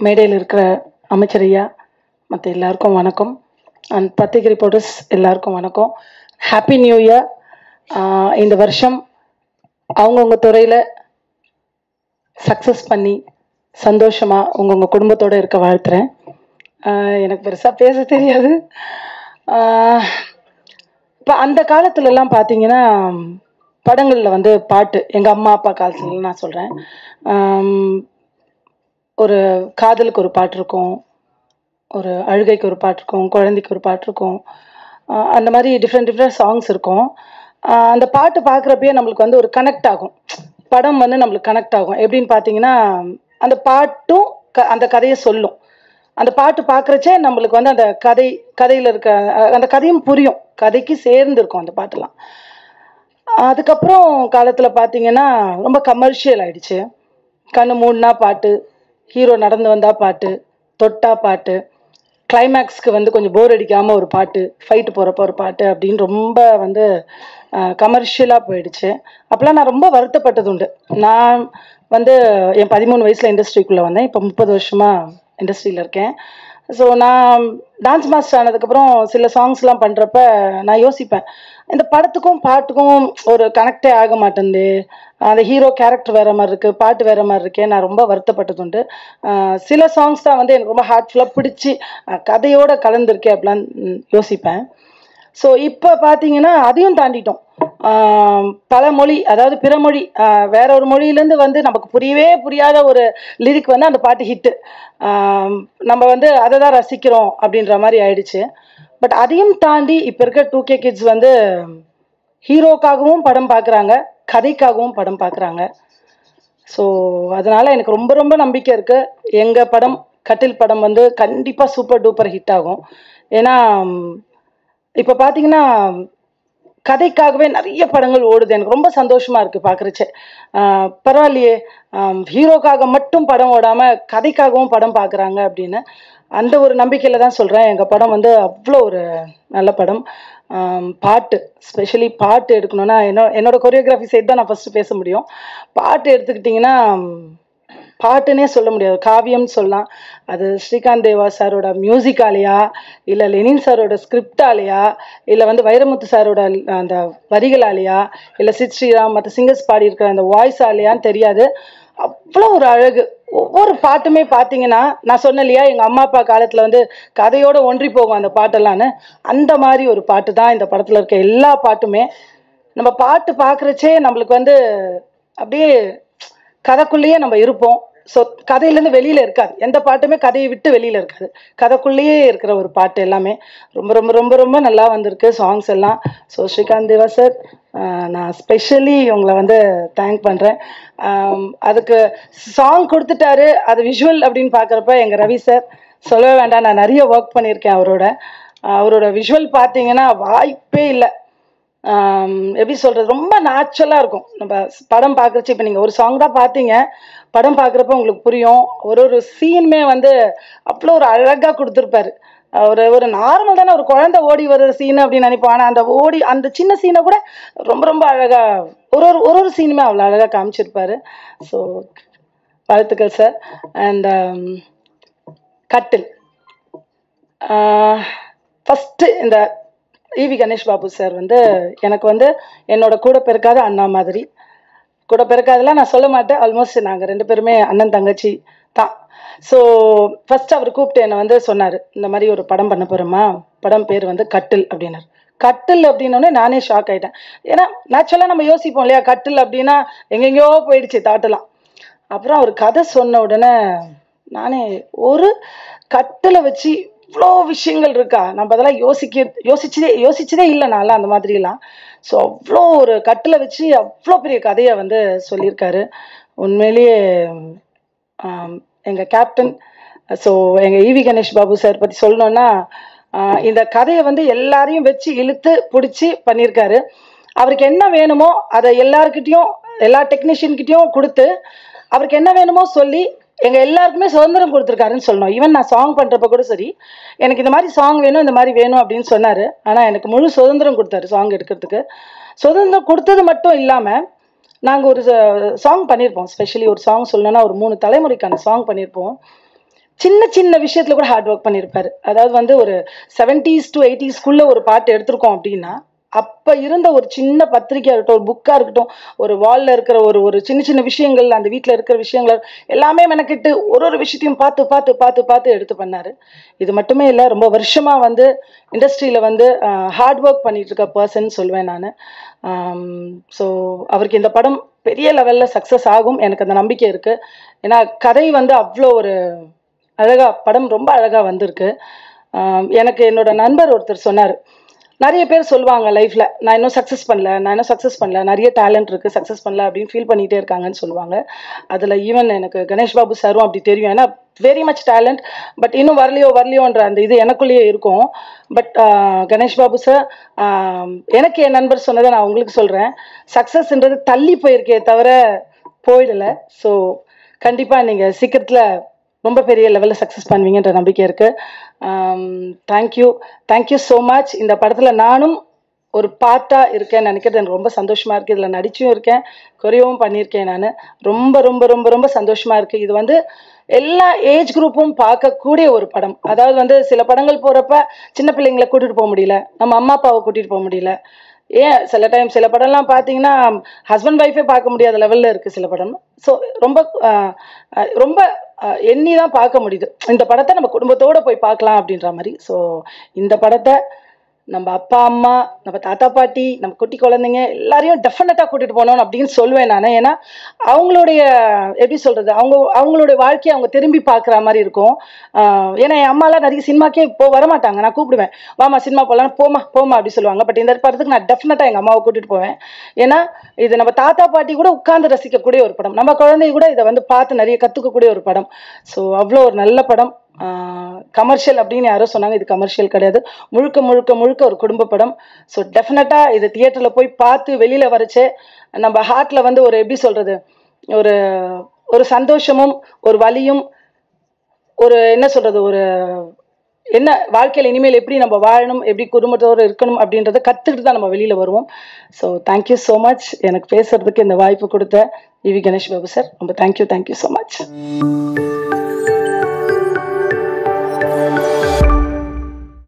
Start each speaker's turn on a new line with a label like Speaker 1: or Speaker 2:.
Speaker 1: மேடையில் இருக்கிற அமைச்சர் ஐயா மற்ற எல்லாருக்கும் வணக்கம் அண்ட் பத்திரிகை ரிப்போர்ட்டர்ஸ் எல்லாருக்கும் வணக்கம் ஹாப்பி நியூ இயர் இந்த வருஷம் அவங்கவுங்க துறையில் சக்ஸஸ் பண்ணி சந்தோஷமாக உங்கவுங்க குடும்பத்தோடு இருக்க வாழ்த்துறேன் ஆஹ் எனக்கு பெருசாக பேச தெரியாது இப்போ அந்த காலத்துலலாம் பார்த்தீங்கன்னா படங்களில் வந்து பாட்டு எங்கள் அம்மா அப்பா காலத்துல நான் சொல்கிறேன் ஒரு காதலுக்கு ஒரு பாட்டு இருக்கும் ஒரு அழுகைக்கு ஒரு பாட்டு இருக்கும் குழந்தைக்கு ஒரு பாட்டு இருக்கும் ஆஹ் அந்த மாதிரி டிஃப்ரெண்ட் டிஃப்ரெண்ட் சாங்ஸ் இருக்கும் ஆஹ் அந்த பாட்டு பார்க்குறப்பயே நம்மளுக்கு வந்து ஒரு கனெக்ட் ஆகும் படம் வந்து நம்மளுக்கு கனெக்ட் ஆகும் எப்படின்னு பார்த்தீங்கன்னா அந்த பாட்டும் க அந்த கதையை சொல்லும் அந்த பாட்டு பார்க்குறச்சே நம்மளுக்கு வந்து அந்த கதை கதையில் இருக்க அஹ் அந்த கதையும் புரியும் கதைக்கு சேர்ந்து இருக்கும் அந்த பாட்டெல்லாம் அதுக்கப்புறம் காலத்தில் பார்த்தீங்கன்னா ரொம்ப கமர்ஷியல் ஆயிடுச்சு கண்ணு மூடினா பாட்டு ஹீரோ நடந்து வந்தா பாட்டு தொட்டா பாட்டு கிளைமேக்ஸ்க்கு வந்து கொஞ்சம் போர் அடிக்காமல் ஒரு பாட்டு ஃபைட்டு போகிறப்ப ஒரு பாட்டு அப்படின்னு ரொம்ப வந்து கமர்ஷியலாக போயிடுச்சு அப்போலாம் நான் ரொம்ப வருத்தப்பட்டது உண்டு நான் வந்து என் பதிமூணு வயசில் இண்டஸ்ட்ரிக்குள்ளே வந்தேன் இப்போ முப்பது வருஷமாக இண்டஸ்ட்ரியில் இருக்கேன் ஸோ நான் டான்ஸ் மாஸ்டர் ஆனதுக்கப்புறம் சில சாங்ஸ்லாம் பண்ணுறப்ப நான் யோசிப்பேன் இந்த படத்துக்கும் பாட்டுக்கும் ஒரு கனெக்டே ஆக மாட்டேங்குது அந்த ஹீரோ கேரக்டர் வேற மாதிரி இருக்குது பாட்டு வேற மாதிரி இருக்கே நான் ரொம்ப வருத்தப்பட்டது உண்டு ஆஹ் சில சாங்ஸ் தான் வந்து எனக்கு ரொம்ப ஹார்ட்ஃபுல்லாக பிடிச்சி ஆஹ் கதையோட கலந்துருக்கே அப்படிலாம் ம், யோசிப்பேன் ஸோ இப்போ பார்த்தீங்கன்னா அதையும் தாண்டிட்டோம் ஆம், பல மொழி அதாவது பிற மொழி ஆஹ் வேற ஒரு மொழியிலேருந்து வந்து நமக்கு புரியவே புரியாத ஒரு லிரிக் வந்து அந்த பாட்டு ஹிட்டு நம்ம வந்து அதை தான் ரசிக்கிறோம் அப்படின்ற மாதிரி ஆயிடுச்சு பட் அதையும் தாண்டி இப்போ இருக்க டூ கே கிட்ஸ் வந்து ஹீரோக்காகவும் படம் பார்க்குறாங்க கதைக்காகவும் படம் பார்க்குறாங்க ஸோ அதனால எனக்கு ரொம்ப ரொம்ப நம்பிக்கை இருக்கு எங்க படம் கட்டில் படம் வந்து கண்டிப்பா சூப்பர் டூப்பர் ஹிட் ஆகும் ஏன்னா ம், இப்போ பார்த்தீங்கன்னா கதைக்காகவே நிறைய படங்கள் ஓடுது எனக்கு ரொம்ப சந்தோஷமா இருக்கு பார்க்குறச்சே பரவாயில்லையே ஆம், ஹீரோக்காக மட்டும் படம் ஓடாம கதைக்காகவும் படம் பார்க்குறாங்க அப்படின்னு அந்த ஒரு நம்பிக்கையில தான் சொல்றேன் எங்க படம் வந்து அவ்வளோ ஒரு நல்ல படம் ஆம், பாட்டு ஸ்பெஷலி பாட்டு எடுக்கணும்னா என்ன என்னோட கொரியோகிராஃபி சைடு தான் நான் ஃபர்ஸ்ட் பேச முடியும் பாட்டு எடுத்துக்கிட்டிங்கன்னா ம், பாட்டுனே சொல்ல முடியாது காவியம்னு சொல்லலாம் அது ஸ்ரீகாந்த் தேவா சாரோட மியூசிக்காலேயா இல்லை லெனின் சாரோட ஸ்கிரிப்டாலேயா இல்லை வந்து வைரமுத்து சாரோட அந்த வரிகளாலேயா இல்லை சித் ஸ்ரீராம் மற்ற சிங்கர்ஸ் பாடியிருக்கிற அந்த வாய்ஸாலேயான்னு தெரியாது அவ்வளோ ஒரு அழகு ஒவ்வொரு பாட்டுமே பார்த்தீங்கன்னா நான் சொன்னேன் இல்லையா எங்கள் அம்மா அப்பா காலத்தில் வந்து கதையோட ஒன்றி போகும் அந்த பாட்டெல்லாம்னு அந்த மாதிரி ஒரு பாட்டு தான் இந்த படத்தில் இருக்க எல்லா பாட்டுமே நம்ம பாட்டு பார்க்குறச்சே நம்மளுக்கு வந்து அப்படியே கதைக்குள்ளேயே நம்ம இருப்போம் ஸோ கதையிலேருந்து வெளியில் இருக்காது எந்த பாட்டுமே கதையை விட்டு வெளியில் இருக்காது கதைக்குள்ளேயே இருக்கிற ஒரு பாட்டு எல்லாமே ரொம்ப ரொம்ப ரொம்ப ரொம்ப நல்லா வந்திருக்கு சாங்ஸ் எல்லாம் ஸோ ஸ்ரீகாந்த் தேவா சார் நான் ஸ்பெஷலி உங்களை வந்து தேங்க் பண்ணுறேன் அதுக்கு சாங் கொடுத்துட்டாரு அது விஷுவல் அப்படின்னு பார்க்குறப்ப எங்கள் ரவி சார் சொல்லவே வேண்டாம் நான் நிறைய ஒர்க் பண்ணியிருக்கேன் அவரோட ஆஹ் அவரோட விஷுவல் பார்த்தீங்கன்னா வாய்ப்பே இல்லை ஆம், எப்படி சொல்றது ரொம்ப நேச்சுரலா இருக்கும் நம்ம படம் பார்க்குறச்சு இப்போ நீங்க ஒரு சாங் தான் பார்த்தீங்க படம் பார்க்குறப்ப உங்களுக்கு புரியும் ஒரு ஒரு சீனுமே வந்து அவ்வளோ ஒரு அழகா கொடுத்துருப்பாரு ஒரு ஒரு நார்மல் தானே ஒரு குழந்தை ஓடி வர்ற சீன் அப்படின்னு நினைப்போம் ஆனா அந்த ஓடி அந்த சின்ன சீனை கூட ரொம்ப ரொம்ப அழகா ஒரு ஒரு ஒரு ஒரு சீனுமே அவ்வளோ அழகா காமிச்சிருப்பாரு ஸோ வாழ்த்துக்கள் சார் அண்ட் கட்டில் ஃபஸ்ட்டு இந்த ஈவி கணேஷ் பாபு சார் வந்து எனக்கு வந்து என்னோட கூட பிறக்காத அண்ணா மாதிரி கூட பிறக்காதெல்லாம் நான் சொல்ல மாட்டேன் ஆல்மோஸ்ட் நாங்கள் ரெண்டு பேருமே அண்ணன் தங்கச்சி தான் ஸோ ஃபர்ஸ்ட் அவர் கூப்பிட்டு என்னை வந்து சொன்னார் இந்த மாதிரி ஒரு படம் பண்ண போகிறோமா படம் பேர் வந்து கட்டில் அப்படின்னாரு கட்டில் அப்படின்னோடனே நானே ஷாக் ஆயிட்டேன் ஏன்னா நேச்சுரலாக நம்ம யோசிப்போம் இல்லையா கட்டில் அப்படின்னா எங்கெங்கேயோ போயிடுச்சு தாட்டெல்லாம் அப்புறம் அவர் கதை சொன்ன உடனே நானே ஒரு கட்டில வச்சு இவ்வளோ விஷயங்கள் இருக்கா நம்ம அதெல்லாம் யோசிக்க யோசிச்சதே யோசிச்சதே இல்லை நான்லாம் அந்த மாதிரிலாம் ஸோ அவ்வளோ ஒரு கட்டில வச்சு அவ்வளோ பெரிய கதையை வந்து சொல்லியிருக்காரு உண்மையிலேயே ஆம், எங்க கேப்டன் ஸோ எங்க ஈவி கணேஷ் பாபு சார் பத்தி சொல்லணும்னா ஆஹ், இந்த கதையை வந்து எல்லாரையும் வச்சு இழுத்து பிடிச்சி பண்ணியிருக்காரு அவருக்கு என்ன வேணுமோ அதை எல்லாருக்கிட்டையும் எல்லா டெக்னீஷியன்கிட்டயும் கொடுத்து அவருக்கு என்ன வேணுமோ சொல்லி எங்க எல்லாருக்குமே சுதந்திரம் கொடுத்துருக்காருன்னு சொல்லணும் ஈவன் நான் சாங் பண்றப்ப கூட சரி எனக்கு இந்த மாதிரி சாங் வேணும் இந்த மாதிரி வேணும் அப்படின்னு சொன்னாரு ஆனா எனக்கு முழு சுதந்திரம் கொடுத்தாரு சாங் எடுக்கிறதுக்கு சுதந்திரம் கொடுத்தது மட்டும் இல்லாம நாங்க ஒரு சாங் பண்ணியிருப்போம் ஸ்பெஷலி ஒரு சாங் சொல்லணும்னா ஒரு மூணு தலைமுறைக்கான சாங் பண்ணியிருப்போம் சின்ன சின்ன விஷயத்துல கூட ஹார்ட் ஒர்க் பண்ணியிருப்பாரு அதாவது வந்து ஒரு செவன்டீஸ் டு எயிட்டிஸ்க்குள்ள ஒரு பாட்டு எடுத்திருக்கோம் அப்படின்னா அப்ப இருந்த ஒரு சின்ன பத்திரிக்கையா இருக்கட்டும் ஒரு புக்கா இருக்கட்டும் ஒரு வால்ல இருக்கிற ஒரு ஒரு சின்ன சின்ன விஷயங்கள் அந்த வீட்ல இருக்கிற விஷயங்கள் எல்லாமே மெனக்கிட்டு ஒரு ஒரு விஷயத்தையும் பார்த்து பார்த்து பார்த்து பார்த்து எடுத்து பண்ணாரு இது மட்டுமே இல்லை ரொம்ப வருஷமா வந்து இண்டஸ்ட்ரியில வந்து ஹார்ட் ஒர்க் பண்ணிட்டு இருக்க பர்சன் சொல்லுவேன் நான் ஸோ அவருக்கு இந்த படம் பெரிய லெவல்ல சக்ஸஸ் ஆகும் எனக்கு அந்த நம்பிக்கை இருக்கு ஏன்னா கதை வந்து அவ்வளோ ஒரு அழகா படம் ரொம்ப அழகா வந்திருக்கு ஆம், எனக்கு என்னோட நண்பர் ஒருத்தர் சொன்னார் நிறைய பேர் சொல்லுவாங்க லைஃப்ல நான் இன்னும் சக்ஸஸ் பண்ணல நான் இன்னும் சக்ஸஸ் பண்ணல நிறைய டேலண்ட் இருக்கு சக்ஸஸ் பண்ணல அப்படின்னு ஃபீல் பண்ணிட்டே இருக்காங்கன்னு சொல்லுவாங்க அதுல ஈவன் எனக்கு கணேஷ் பாபு சாரும் அப்படி தெரியும் ஏன்னா வெரி மச் டேலண்ட் பட் இன்னும் வரலையோ வரலையோன்ற அந்த இது எனக்குள்ளேயே இருக்கும் பட் கணேஷ் பாபு சார் எனக்கு என் நண்பர் சொன்னதை நான் உங்களுக்கு சொல்றேன் சக்ஸஸ்ன்றது தள்ளி போயிருக்கே தவிர போயிடல ஸோ கண்டிப்பா நீங்க சீக்கிரத்துல ரொம்ப பெரிய லெவலில் சக்ஸஸ் பண்ணுவீங்கன்ற நம்பிக்கை இருக்கு தேங்க்யூ தேங்க்யூ ஸோ மச் இந்த படத்துல நானும் ஒரு பார்ட்டா இருக்கேன்னு நினைக்கிறது எனக்கு ரொம்ப சந்தோஷமா இருக்கு இதுல நடிச்சும் இருக்கேன் குறையவும் பண்ணியிருக்கேன் நான் ரொம்ப ரொம்ப ரொம்ப ரொம்ப சந்தோஷமா இருக்கு இது வந்து எல்லா ஏஜ் குரூப்பும் பார்க்கக்கூடிய ஒரு படம் அதாவது வந்து சில படங்கள் போறப்ப சின்ன பிள்ளைங்களை கூட்டிட்டு போக முடியல நம்ம அம்மா அப்பாவை கூட்டிட்டு போக முடியல ஏன் சில டைம் சில படம்லாம் பார்த்தீங்கன்னா ஹஸ்பண்ட் ஒய்ஃபே பார்க்க முடியாத லெவலில் இருக்குது சில படம் ஸோ ரொம்ப ஆஹ், ஆஹ், ரொம்ப ஆஹ், எண்ணி தான் பார்க்க முடியுது இந்த படத்தை நம்ம குடும்பத்தோட போய் பார்க்கலாம் அப்படின்ற மாதிரி ஸோ இந்த படத்தை நம்ம அப்பா அம்மா நம்ம தாத்தா பாட்டி நம்ம குட்டி குழந்தைங்க எல்லாரையும் டெஃபினட்டாக கூட்டிட்டு போகணும் அப்படின்னு சொல்லுவேன் நான் ஏன்னா அவங்களுடைய எப்படி சொல்றது அவங்க அவங்களுடைய வாழ்க்கையை அவங்க திரும்பி பார்க்குற மாதிரி இருக்கும் ஆஹ் ஏன்னா என் அம்மாலாம் நிறைய சினிமாக்கே இப்போ வரமாட்டாங்க நான் கூப்பிடுவேன் வாமா சினிமா போகலாம் போமா போமா அப்படி சொல்லுவாங்க பட் இந்த படத்துக்கு நான் டெஃபினட்டாக எங்கள் அம்மாவை கூட்டிட்டு போவேன் ஏன்னா இது நம்ம தாத்தா பாட்டி கூட உட்கார்ந்து ரசிக்கக்கூடிய ஒரு படம் நம்ம குழந்தை கூட இதை வந்து பார்த்து நிறைய கற்றுக்கக்கூடிய ஒரு படம் ஸோ அவ்வளோ ஒரு நல்ல படம் கமர்ஷியல் அப்படின்னு யாரோ சொன்னாங்க இது கமர்ஷியல் கிடையாது முழுக்க முழுக்க முழுக்க ஒரு குடும்ப படம் ஸோ டெஃபினட்டாக இது தியேட்டரில் போய் பார்த்து வெளியில் வரைச்சே நம்ம ஹார்ட்டில் வந்து ஒரு எப்படி சொல்கிறது ஒரு ஒரு சந்தோஷமும் ஒரு வலியும் ஒரு என்ன சொல்கிறது ஒரு என்ன வாழ்க்கையில் இனிமேல் எப்படி நம்ம வாழணும் எப்படி குடும்பத்தோடு இருக்கணும் அப்படின்றத கற்றுக்கிட்டு தான் நம்ம வெளியில் வருவோம் ஸோ தேங்க்யூ ஸோ மச் எனக்கு பேசுறதுக்கு இந்த வாய்ப்பு கொடுத்த இவி கணேஷ் பாபு சார் ரொம்ப தேங்க்யூ தேங்க்யூ ஸோ மச்